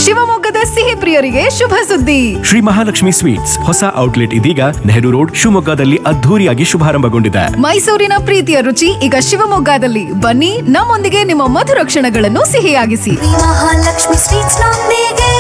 ಶಿವಮೊಗ್ಗದ ಸಿಹಿ ಪ್ರಿಯರಿಗೆ ಶುಭ ಸುದ್ದಿ ಶ್ರೀ ಮಹಾಲಕ್ಷ್ಮಿ ಸ್ವೀಟ್ಸ್ ಹೊಸ ಔಟ್ಲೆಟ್ ಇದೀಗ ನೆಹರು ರೋಡ್ ಶಿವಮೊಗ್ಗದಲ್ಲಿ ಅದ್ಧೂರಿಯಾಗಿ ಶುಭಾರಂಭಗೊಂಡಿದೆ ಮೈಸೂರಿನ ಪ್ರೀತಿಯ ರುಚಿ ಈಗ ಶಿವಮೊಗ್ಗದಲ್ಲಿ ಬನ್ನಿ ನಮ್ಮೊಂದಿಗೆ ನಿಮ್ಮ ಮಧುರ ಕ್ಷಣಗಳನ್ನು ಸಿಹಿಯಾಗಿಸಿ ಮಹಾಲಕ್ಷ್ಮಿ ಸ್ವೀಟ್ಸ್ ನೊಂದಿಗೆ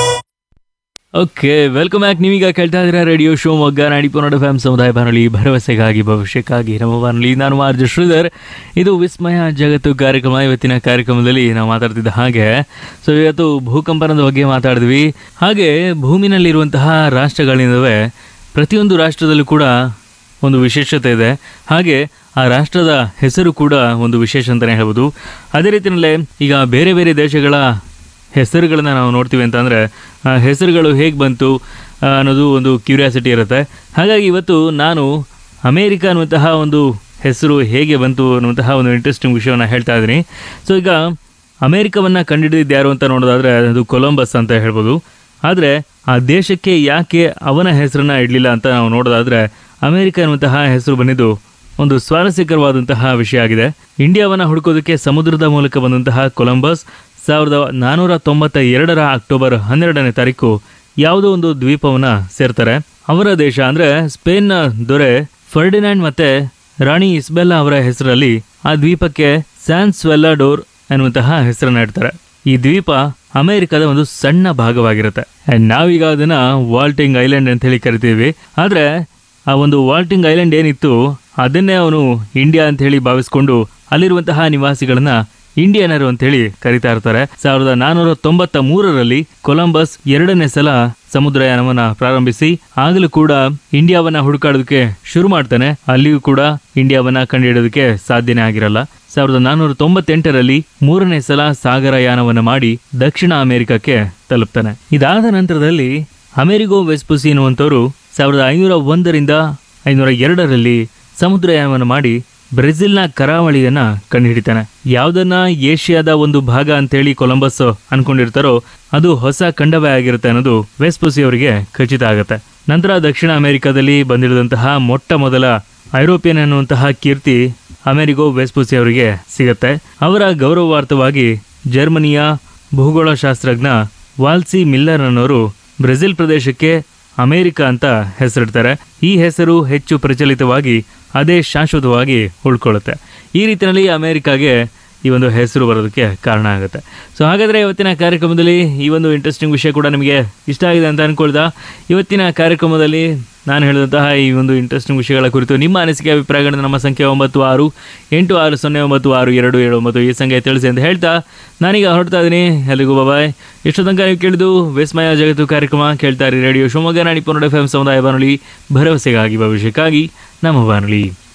ಓಕೆ ವೆಲ್ಕಮ್ ಬ್ಯಾಕ್ ನೀವೀಗ ಕೇಳ್ತಾ ಇದ್ದೀರಾ ರೇಡಿಯೋ ಶಿವಮೊಗ್ಗ ನಾಡಿ ಪುನಡ ಫ್ಯಾಮ್ ಸಮುದಾಯ ಬಾನುಲಿ ಭರವಸೆಗಾಗಿ ಭವಿಷ್ಯಕ್ಕಾಗಿ ನಮ್ಮ ಬಾನುಲಿ ನಾನು ಆರ್ಜ ಶ್ರೀಧರ್ ಇದು ವಿಸ್ಮಯ ಜಗತ್ತು ಕಾರ್ಯಕ್ರಮ ಇವತ್ತಿನ ಕಾರ್ಯಕ್ರಮದಲ್ಲಿ ನಾವು ಮಾತಾಡ್ತಿದ್ದ ಹಾಗೆ ಸೊ ಇವತ್ತು ಭೂಕಂಪನದ ಬಗ್ಗೆ ಮಾತಾಡಿದ್ವಿ ಹಾಗೆ ಭೂಮಿನಲ್ಲಿರುವಂತಹ ರಾಷ್ಟ್ರಗಳಿಂದವೆ ಪ್ರತಿಯೊಂದು ರಾಷ್ಟ್ರದಲ್ಲೂ ಕೂಡ ಒಂದು ವಿಶೇಷತೆ ಇದೆ ಹಾಗೆ ಆ ರಾಷ್ಟ್ರದ ಹೆಸರು ಕೂಡ ಒಂದು ವಿಶೇಷ ಅಂತಲೇ ಹೇಳ್ಬೋದು ಅದೇ ರೀತಿಯಲ್ಲೇ ಈಗ ಬೇರೆ ಬೇರೆ ದೇಶಗಳ ಹೆಸರುಗಳನ್ನ ನಾವು ನೋಡ್ತೀವಿ ಅಂತಂದರೆ ಹೆಸರುಗಳು ಹೇಗೆ ಬಂತು ಆ, ಅನ್ನೋದು ಒಂದು ಕ್ಯೂರಿಯಾಸಿಟಿ ಇರುತ್ತೆ ಹಾಗಾಗಿ ಇವತ್ತು ನಾನು ಅಮೇರಿಕ ಅನ್ನುವಂತಹ ಒಂದು ಹೆಸರು ಹೇಗೆ ಬಂತು ಅನ್ನುವಂತಹ ಒಂದು ಇಂಟ್ರೆಸ್ಟಿಂಗ್ ವಿಷಯವನ್ನು ಹೇಳ್ತಾ ಇದ್ದೀನಿ ಸೊ ಈಗ ಅಮೇರಿಕವನ್ನು ಕಂಡುಹಿಡಿದಿದ್ದು ಯಾರು ಅಂತ ನೋಡೋದಾದರೆ ಅದು ಕೊಲಂಬಸ್ ಅಂತ ಹೇಳ್ಬೋದು ಆದರೆ ಆ ದೇಶಕ್ಕೆ ಯಾಕೆ ಅವನ ಹೆಸರನ್ನ ಇಡಲಿಲ್ಲ ಅಂತ ನಾವು ನೋಡೋದಾದರೆ ಅಮೇರಿಕ ಅನ್ನುವಂತಹ ಹೆಸರು ಬಂದಿದ್ದು ಒಂದು ಸ್ವಾರಸ್ಯಕರವಾದಂತಹ ವಿಷಯ ಆಗಿದೆ ಇಂಡಿಯಾವನ್ನು ಹುಡುಕೋದಕ್ಕೆ ಸಮುದ್ರದ ಮೂಲಕ ಬಂದಂತಹ ಕೊಲಂಬಸ್ ಸಾವಿರದ ನಾನ್ನೂರ ತೊಂಬತ್ತ ಎರಡರ ಅಕ್ಟೋಬರ್ ಹನ್ನೆರಡನೇ ತಾರೀಕು ಯಾವುದೋ ಒಂದು ದ್ವೀಪವನ್ನು ಸೇರ್ತಾರೆ ಅವರ ದೇಶ ಅಂದರೆ ಸ್ಪೇನ್ನ ದೊರೆ ಫರ್ಡಿನಾಂಡ್ ಮತ್ತೆ ರಾಣಿ ಇಸ್ಬೆಲ್ಲಾ ಅವರ ಹೆಸರಲ್ಲಿ ಆ ದ್ವೀಪಕ್ಕೆ ಸ್ಯಾನ್ ಸ್ವೆಲ್ಲಾಡೋರ್ ಎನ್ನುವಂತಹ ಹೆಸರನ್ನ ಇಡ್ತಾರೆ ಈ ದ್ವೀಪ ಅಮೆರಿಕದ ಒಂದು ಸಣ್ಣ ಭಾಗವಾಗಿರುತ್ತೆ And ನಾವೀಗ ಅದನ್ನ ವಾಲ್ಟಿಂಗ್ ಐಲ್ಯಾಂಡ್ ಅಂತ ಹೇಳಿ ಕರಿತೀವಿ ಆದ್ರೆ ಆ ಒಂದು ವಾಲ್ಟಿಂಗ್ ಐಲ್ಯಾಂಡ್ ಏನಿತ್ತು ಅದನ್ನೇ ಅವನು ಇಂಡಿಯಾ ಅಂತ ಹೇಳಿ ಭಾವಿಸ್ಕೊಂಡು ಅಲ್ಲಿರುವಂತಹ ನಿವಾಸಿಗಳನ್ನ ಇಂಡಿಯನರು ಅಂತ ಹೇಳಿ ಕರಿತಾ ಇರ್ತಾರೆ ಸಾವಿರದ ನಾನ್ನೂರ ತೊಂಬತ್ತ ಮೂರರಲ್ಲಿ ಕೊಲಂಬಸ್ ಎರಡನೇ ಸಲ ಸಮುದ್ರಯಾನವನ್ನ ಪ್ರಾರಂಭಿಸಿ ಆಗಲೂ ಕೂಡ ಇಂಡಿಯಾವನ್ನ ಹುಡುಕಾಡೋದಕ್ಕೆ ಶುರು ಮಾಡ್ತಾನೆ ಅಲ್ಲಿಯೂ ಕೂಡ ಇಂಡಿಯಾವನ್ನ ಕಂಡುಹಿಡೋದಕ್ಕೆ ಸಾಧ್ಯನೇ ಆಗಿರಲ್ಲ ಸಾವಿರದ ನಾನ್ನೂರ ತೊಂಬತ್ತೆಂಟರಲ್ಲಿ ಮೂರನೇ ಸಲ ಸಾಗರಯಾನವನ್ನ ಮಾಡಿ ದಕ್ಷಿಣ ಅಮೆರಿಕಕ್ಕೆ ತಲುಪ್ತಾನೆ ಇದಾದ ನಂತರದಲ್ಲಿ ಅಮೆರಿಗೋ ವೆಸ್ಪುಸಿ ಎನ್ನುವಂಥವ್ರು ಸಾವಿರದ ಐನೂರ ಒಂದರಿಂದ ಐನೂರ ಎರಡರಲ್ಲಿ ಸಮುದ್ರಯಾನವನ್ನು ಮಾಡಿ ಬ್ರೆಜಿಲ್ನ ಕರಾವಳಿಯನ್ನ ಕಂಡುಹಿಡಿತಾನೆ ಯಾವುದನ್ನ ಏಷ್ಯಾದ ಒಂದು ಭಾಗ ಅಂತೇಳಿ ಕೊಲಂಬಸ್ ಅನ್ಕೊಂಡಿರ್ತಾರೋ ಅದು ಹೊಸ ಖಂಡವೇ ಆಗಿರುತ್ತೆ ಅನ್ನೋದು ವೆಸ್ಪುಸಿ ಅವರಿಗೆ ಖಚಿತ ಆಗುತ್ತೆ ನಂತರ ದಕ್ಷಿಣ ಅಮೆರಿಕದಲ್ಲಿ ಬಂದಿಳಿದಂತಹ ಮೊಟ್ಟ ಮೊದಲ ಐರೋಪಿಯನ್ ಅನ್ನುವಂತಹ ಕೀರ್ತಿ ಅಮೆರಿಗೋ ವೆಸ್ಪುಸಿ ಅವರಿಗೆ ಸಿಗತ್ತೆ ಅವರ ಗೌರವಾರ್ಥವಾಗಿ ಜರ್ಮನಿಯ ಭೂಗೋಳಶಾಸ್ತ್ರಜ್ಞ ವಾಲ್ಸಿ ಮಿಲ್ಲರ್ ಅನ್ನೋರು ಬ್ರೆಜಿಲ್ ಪ್ರದೇಶಕ್ಕೆ ಅಮೆರಿಕ ಅಂತ ಹೆಸರಿಡ್ತಾರೆ ಈ ಹೆಸರು ಹೆಚ್ಚು ಪ್ರಚಲಿತವಾಗಿ ಅದೇ ಶಾಶ್ವತವಾಗಿ ಉಳ್ಕೊಳ್ಳುತ್ತೆ ಈ ರೀತಿಯಲ್ಲಿ ಅಮೆರಿಕಾಗೆ ಈ ಒಂದು ಹೆಸರು ಬರೋದಕ್ಕೆ ಕಾರಣ ಆಗುತ್ತೆ ಸೊ ಹಾಗಾದರೆ ಇವತ್ತಿನ ಕಾರ್ಯಕ್ರಮದಲ್ಲಿ ಈ ಒಂದು ಇಂಟ್ರೆಸ್ಟಿಂಗ್ ವಿಷಯ ಕೂಡ ನಿಮಗೆ ಇಷ್ಟ ಆಗಿದೆ ಅಂತ ಅನ್ಕೊಳ್ದ ಇವತ್ತಿನ ಕಾರ್ಯಕ್ರಮದಲ್ಲಿ ನಾನು ಹೇಳಿದಂತಹ ಈ ಒಂದು ಇಂಟ್ರೆಸ್ಟಿಂಗ್ ವಿಷಯಗಳ ಕುರಿತು ನಿಮ್ಮ ಅನಿಸಿಕೆ ಅಭಿಪ್ರಾಯಗಳನ್ನು ನಮ್ಮ ಸಂಖ್ಯೆ ಒಂಬತ್ತು ಆರು ಎಂಟು ಆರು ಸೊನ್ನೆ ಒಂಬತ್ತು ಆರು ಎರಡು ಏಳು ಒಂಬತ್ತು ಈ ಸಂಖ್ಯೆ ತಿಳಿಸಿ ಅಂತ ಹೇಳ್ತಾ ನಾನೀಗ ಹೊರಡ್ತಾ ಇದ್ದೀನಿ ಎಲ್ಲಿಗೂ ಬಾಯ್ ಇಷ್ಟು ತನಕ ನೀವು ಕೇಳಿದು ವಿಸ್ಮಯ ಜಗತ್ತು ಕಾರ್ಯಕ್ರಮ ಕೇಳ್ತಾ ಇರಿ ರೇಡಿಯೋ ಶಿವಮೊಗ್ಗ ನಾಡಿ ಪನ್ನಡ ಎಫ್ ಎಂ ಸಮುದಾಯ ಬಾನುಲಿ ಭರವಸೆಗಾಗಿ ಭವಿಷ್ಯಕ್ಕಾಗಿ ನಮ್ಮ ಬಾನುಲಿ